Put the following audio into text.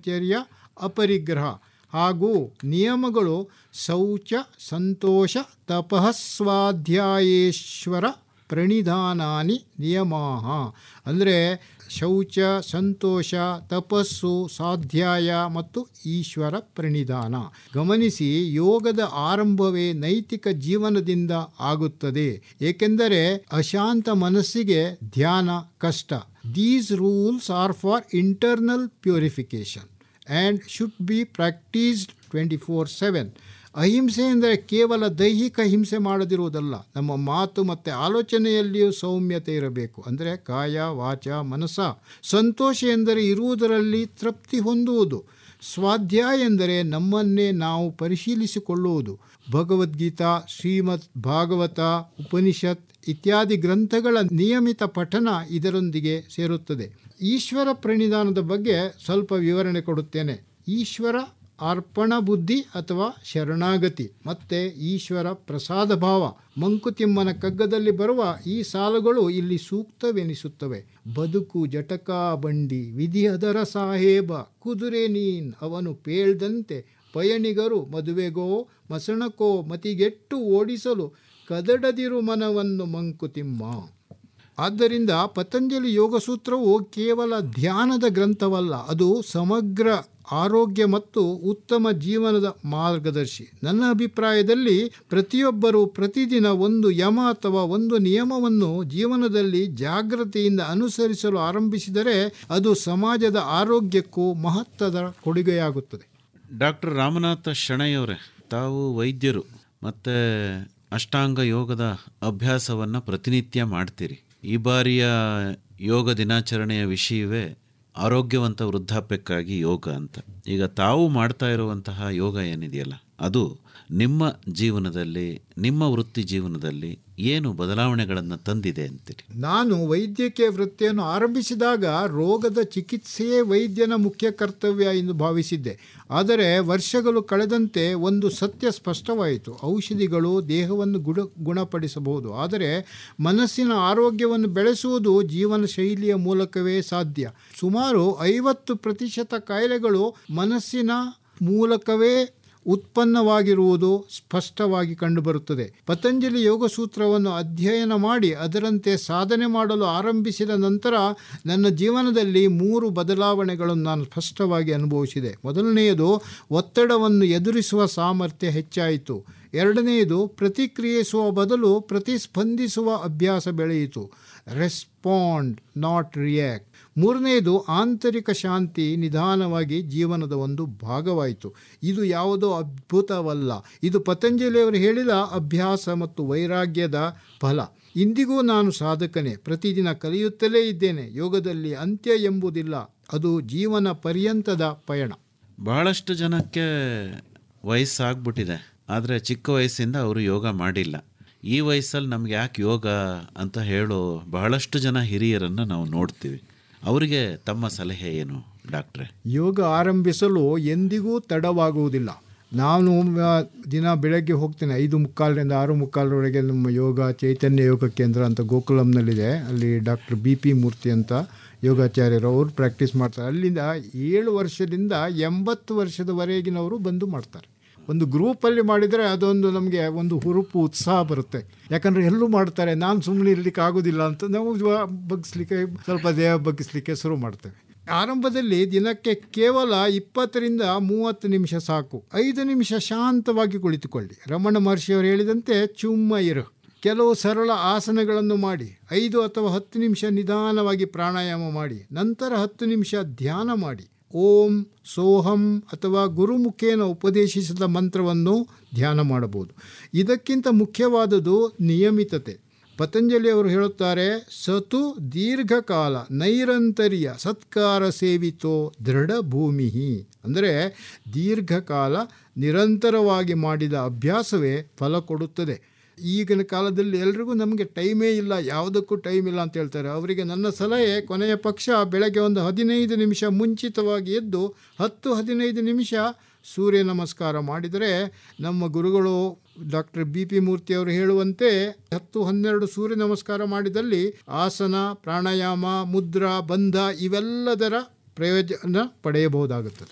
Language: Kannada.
ಬ್ರಹ್ಮಚರ್ಯ ಅಪರಿಗ್ರಹ ಹಾಗೂ ನಿಯಮಗಳು ಶೌಚ ಸಂತೋಷ ತಪಃ ಸ್ವಾಧ್ಯಾಯೇಶ್ವರ ಪ್ರಣಿಧಾನಾನಿ ನಿಯಮಾಹ ಅಂದರೆ ಶೌಚ ಸಂತೋಷ ತಪಸ್ಸು ಸ್ವಾಧ್ಯಾಯ ಮತ್ತು ಈಶ್ವರ ಪ್ರಣಿಧಾನ ಗಮನಿಸಿ ಯೋಗದ ಆರಂಭವೇ ನೈತಿಕ ಜೀವನದಿಂದ ಆಗುತ್ತದೆ ಏಕೆಂದರೆ ಅಶಾಂತ ಮನಸ್ಸಿಗೆ ಧ್ಯಾನ ಕಷ್ಟ these rules are for internal purification and should be practised twenty four seven ಅಹಿಂಸೆ ಅಂದರೆ ಕೇವಲ ದೈಹಿಕ ಹಿಂಸೆ ಮಾಡದಿರುವುದಲ್ಲ ನಮ್ಮ ಮಾತು ಮತ್ತು ಆಲೋಚನೆಯಲ್ಲಿಯೂ ಸೌಮ್ಯತೆ ಇರಬೇಕು ಅಂದರೆ ಕಾಯ ವಾಚ ಮನಸ್ಸ ಸಂತೋಷ ಎಂದರೆ ಇರುವುದರಲ್ಲಿ ತೃಪ್ತಿ ಹೊಂದುವುದು ಸ್ವಾಧ್ಯಾಯ ಎಂದರೆ ನಮ್ಮನ್ನೇ ನಾವು ಪರಿಶೀಲಿಸಿಕೊಳ್ಳುವುದು ಭಗವದ್ಗೀತಾ ಶ್ರೀಮದ್ ಭಾಗವತ ಉಪನಿಷತ್ ಇತ್ಯಾದಿ ಗ್ರಂಥಗಳ ನಿಯಮಿತ ಪಠನ ಇದರೊಂದಿಗೆ ಸೇರುತ್ತದೆ ಈಶ್ವರ ಪ್ರಣಿಧಾನದ ಬಗ್ಗೆ ಸ್ವಲ್ಪ ವಿವರಣೆ ಕೊಡುತ್ತೇನೆ ಈಶ್ವರ ಅರ್ಪಣ ಬುದ್ಧಿ ಅಥವಾ ಶರಣಾಗತಿ ಮತ್ತು ಈಶ್ವರ ಪ್ರಸಾದ ಭಾವ ಮಂಕುತಿಮ್ಮನ ಕಗ್ಗದಲ್ಲಿ ಬರುವ ಈ ಸಾಲುಗಳು ಇಲ್ಲಿ ಸೂಕ್ತವೆನಿಸುತ್ತವೆ ಬದುಕು ಜಟಕಾ ಬಂಡಿ ವಿಧಿಯದರ ಸಾಹೇಬ ಕುದುರೆ ನೀನ್ ಅವನು ಪೇಳ್ದಂತೆ ಪಯಣಿಗರು ಮದುವೆಗೋ ಮಸಣಕೋ ಮತಿಗೆಟ್ಟು ಓಡಿಸಲು ಕದಡದಿರು ಮನವನ್ನು ಮಂಕುತಿಮ್ಮ ಆದ್ದರಿಂದ ಪತಂಜಲಿ ಯೋಗಸೂತ್ರವು ಕೇವಲ ಧ್ಯಾನದ ಗ್ರಂಥವಲ್ಲ ಅದು ಸಮಗ್ರ ಆರೋಗ್ಯ ಮತ್ತು ಉತ್ತಮ ಜೀವನದ ಮಾರ್ಗದರ್ಶಿ ನನ್ನ ಅಭಿಪ್ರಾಯದಲ್ಲಿ ಪ್ರತಿಯೊಬ್ಬರೂ ಪ್ರತಿದಿನ ಒಂದು ಯಮ ಅಥವಾ ಒಂದು ನಿಯಮವನ್ನು ಜೀವನದಲ್ಲಿ ಜಾಗೃತಿಯಿಂದ ಅನುಸರಿಸಲು ಆರಂಭಿಸಿದರೆ ಅದು ಸಮಾಜದ ಆರೋಗ್ಯಕ್ಕೂ ಮಹತ್ವದ ಕೊಡುಗೆಯಾಗುತ್ತದೆ ಡಾಕ್ಟರ್ ರಾಮನಾಥ ಶೆಣೈಯವರೇ ತಾವು ವೈದ್ಯರು ಮತ್ತು ಅಷ್ಟಾಂಗ ಯೋಗದ ಅಭ್ಯಾಸವನ್ನು ಪ್ರತಿನಿತ್ಯ ಮಾಡ್ತೀರಿ ಈ ಬಾರಿಯ ಯೋಗ ದಿನಾಚರಣೆಯ ವಿಷಯವೇ ಆರೋಗ್ಯವಂತ ವೃದ್ಧಾಪ್ಯಕ್ಕಾಗಿ ಯೋಗ ಅಂತ ಈಗ ತಾವು ಮಾಡ್ತಾ ಇರುವಂತಹ ಯೋಗ ಏನಿದೆಯಲ್ಲ ಅದು ನಿಮ್ಮ ಜೀವನದಲ್ಲಿ ನಿಮ್ಮ ವೃತ್ತಿ ಜೀವನದಲ್ಲಿ ಏನು ಬದಲಾವಣೆಗಳನ್ನು ತಂದಿದೆ ಅಂತೀರಿ ನಾನು ವೈದ್ಯಕೀಯ ವೃತ್ತಿಯನ್ನು ಆರಂಭಿಸಿದಾಗ ರೋಗದ ಚಿಕಿತ್ಸೆಯೇ ವೈದ್ಯನ ಮುಖ್ಯ ಕರ್ತವ್ಯ ಎಂದು ಭಾವಿಸಿದ್ದೆ ಆದರೆ ವರ್ಷಗಳು ಕಳೆದಂತೆ ಒಂದು ಸತ್ಯ ಸ್ಪಷ್ಟವಾಯಿತು ಔಷಧಿಗಳು ದೇಹವನ್ನು ಗುಣ ಗುಣಪಡಿಸಬಹುದು ಆದರೆ ಮನಸ್ಸಿನ ಆರೋಗ್ಯವನ್ನು ಬೆಳೆಸುವುದು ಜೀವನ ಶೈಲಿಯ ಮೂಲಕವೇ ಸಾಧ್ಯ ಸುಮಾರು ಐವತ್ತು ಪ್ರತಿಶತ ಕಾಯಿಲೆಗಳು ಮನಸ್ಸಿನ ಮೂಲಕವೇ ಉತ್ಪನ್ನವಾಗಿರುವುದು ಸ್ಪಷ್ಟವಾಗಿ ಕಂಡುಬರುತ್ತದೆ ಪತಂಜಲಿ ಯೋಗಸೂತ್ರವನ್ನು ಅಧ್ಯಯನ ಮಾಡಿ ಅದರಂತೆ ಸಾಧನೆ ಮಾಡಲು ಆರಂಭಿಸಿದ ನಂತರ ನನ್ನ ಜೀವನದಲ್ಲಿ ಮೂರು ಬದಲಾವಣೆಗಳನ್ನು ನಾನು ಸ್ಪಷ್ಟವಾಗಿ ಅನುಭವಿಸಿದೆ ಮೊದಲನೆಯದು ಒತ್ತಡವನ್ನು ಎದುರಿಸುವ ಸಾಮರ್ಥ್ಯ ಹೆಚ್ಚಾಯಿತು ಎರಡನೆಯದು ಪ್ರತಿಕ್ರಿಯಿಸುವ ಬದಲು ಪ್ರತಿಸ್ಪಂದಿಸುವ ಅಭ್ಯಾಸ ಬೆಳೆಯಿತು ರೆಸ್ಪಾಂಡ್ ನಾಟ್ ರಿಯಾಕ್ಟ್ ಮೂರನೆಯದು ಆಂತರಿಕ ಶಾಂತಿ ನಿಧಾನವಾಗಿ ಜೀವನದ ಒಂದು ಭಾಗವಾಯಿತು ಇದು ಯಾವುದೋ ಅದ್ಭುತವಲ್ಲ ಇದು ಪತಂಜಲಿಯವರು ಹೇಳಿದ ಅಭ್ಯಾಸ ಮತ್ತು ವೈರಾಗ್ಯದ ಫಲ ಇಂದಿಗೂ ನಾನು ಸಾಧಕನೇ ಪ್ರತಿದಿನ ಕಲಿಯುತ್ತಲೇ ಇದ್ದೇನೆ ಯೋಗದಲ್ಲಿ ಅಂತ್ಯ ಎಂಬುದಿಲ್ಲ ಅದು ಜೀವನ ಪರ್ಯಂತದ ಪಯಣ ಬಹಳಷ್ಟು ಜನಕ್ಕೆ ವಯಸ್ಸಾಗ್ಬಿಟ್ಟಿದೆ ಆದರೆ ಚಿಕ್ಕ ವಯಸ್ಸಿಂದ ಅವರು ಯೋಗ ಮಾಡಿಲ್ಲ ಈ ವಯಸ್ಸಲ್ಲಿ ನಮ್ಗೆ ಯಾಕೆ ಯೋಗ ಅಂತ ಹೇಳೋ ಬಹಳಷ್ಟು ಜನ ಹಿರಿಯರನ್ನು ನಾವು ನೋಡ್ತೀವಿ ಅವರಿಗೆ ತಮ್ಮ ಸಲಹೆ ಏನು ಡಾಕ್ಟ್ರೆ ಯೋಗ ಆರಂಭಿಸಲು ಎಂದಿಗೂ ತಡವಾಗುವುದಿಲ್ಲ ನಾನು ಆ, ದಿನ ಬೆಳಗ್ಗೆ ಹೋಗ್ತೇನೆ ಐದು ಮುಕ್ಕಾಲರಿಂದ ಆರು ಮುಕ್ಕಾಲರವರೆಗೆ ನಮ್ಮ ಯೋಗ ಚೈತನ್ಯ ಯೋಗ ಕೇಂದ್ರ ಅಂತ ಗೋಕುಲಂನಲ್ಲಿದೆ ಅಲ್ಲಿ ಡಾಕ್ಟರ್ ಬಿ ಪಿ ಮೂರ್ತಿ ಅಂತ ಯೋಗಾಚಾರ್ಯರು ಅವರು ಪ್ರಾಕ್ಟೀಸ್ ಮಾಡ್ತಾರೆ ಅಲ್ಲಿಂದ ಏಳು ವರ್ಷದಿಂದ ಎಂಬತ್ತು ವರ್ಷದವರೆಗಿನವರು ಬಂದು ಮಾಡ್ತಾರೆ ಒಂದು ಗ್ರೂಪಲ್ಲಿ ಮಾಡಿದರೆ ಅದೊಂದು ನಮಗೆ ಒಂದು ಹುರುಪು ಉತ್ಸಾಹ ಬರುತ್ತೆ ಯಾಕಂದರೆ ಎಲ್ಲರೂ ಮಾಡ್ತಾರೆ ನಾನು ಸುಮ್ಮನೆ ಇರಲಿಕ್ಕೆ ಆಗೋದಿಲ್ಲ ಅಂತ ನಾವು ಜ್ವ- ಬಗ್ಗಿಸ್ಲಿಕ್ಕೆ ಸ್ವಲ್ಪ ದೇಹ ಬಗ್ಗಿಸ್ಲಿಕ್ಕೆ ಶುರು ಮಾಡ್ತೇವೆ ಆರಂಭದಲ್ಲಿ ದಿನಕ್ಕೆ ಕೇವಲ ಇಪ್ಪತ್ತರಿಂದ ಮೂವತ್ತು ನಿಮಿಷ ಸಾಕು ಐದು ನಿಮಿಷ ಶಾಂತವಾಗಿ ಕುಳಿತುಕೊಳ್ಳಿ ರಮಣ ಮಹರ್ಷಿಯವರು ಹೇಳಿದಂತೆ ಚುಮ್ಮ ಇರು ಕೆಲವು ಸರಳ ಆಸನಗಳನ್ನು ಮಾಡಿ ಐದು ಅಥವಾ ಹತ್ತು ನಿಮಿಷ ನಿಧಾನವಾಗಿ ಪ್ರಾಣಾಯಾಮ ಮಾಡಿ ನಂತರ ಹತ್ತು ನಿಮಿಷ ಧ್ಯಾನ ಮಾಡಿ ಓಂ ಸೋಹಂ ಅಥವಾ ಗುರುಮುಖೇನ ಉಪದೇಶಿಸಿದ ಮಂತ್ರವನ್ನು ಧ್ಯಾನ ಮಾಡಬಹುದು ಇದಕ್ಕಿಂತ ಮುಖ್ಯವಾದುದು ನಿಯಮಿತತೆ ಪತಂಜಲಿ ಅವರು ಹೇಳುತ್ತಾರೆ ಸತು ದೀರ್ಘಕಾಲ ನೈರಂತರ್ಯ ಸತ್ಕಾರ ಸೇವಿತೋ ದೃಢ ಭೂಮಿ ಅಂದರೆ ದೀರ್ಘಕಾಲ ನಿರಂತರವಾಗಿ ಮಾಡಿದ ಅಭ್ಯಾಸವೇ ಫಲ ಕೊಡುತ್ತದೆ ಈಗಿನ ಕಾಲದಲ್ಲಿ ಎಲ್ರಿಗೂ ನಮಗೆ ಟೈಮೇ ಇಲ್ಲ ಯಾವುದಕ್ಕೂ ಟೈಮ್ ಇಲ್ಲ ಅಂತ ಹೇಳ್ತಾರೆ ಅವರಿಗೆ ನನ್ನ ಸಲಹೆ ಕೊನೆಯ ಪಕ್ಷ ಬೆಳಗ್ಗೆ ಒಂದು ಹದಿನೈದು ನಿಮಿಷ ಮುಂಚಿತವಾಗಿ ಎದ್ದು ಹತ್ತು ಹದಿನೈದು ನಿಮಿಷ ಸೂರ್ಯ ನಮಸ್ಕಾರ ಮಾಡಿದರೆ ನಮ್ಮ ಗುರುಗಳು ಡಾಕ್ಟರ್ ಬಿ ಪಿ ಮೂರ್ತಿಯವರು ಹೇಳುವಂತೆ ಹತ್ತು ಹನ್ನೆರಡು ಸೂರ್ಯ ನಮಸ್ಕಾರ ಮಾಡಿದಲ್ಲಿ ಆಸನ ಪ್ರಾಣಾಯಾಮ ಮುದ್ರಾ ಬಂಧ ಇವೆಲ್ಲದರ ಪ್ರಯೋಜನ ಪಡೆಯಬಹುದಾಗುತ್ತದೆ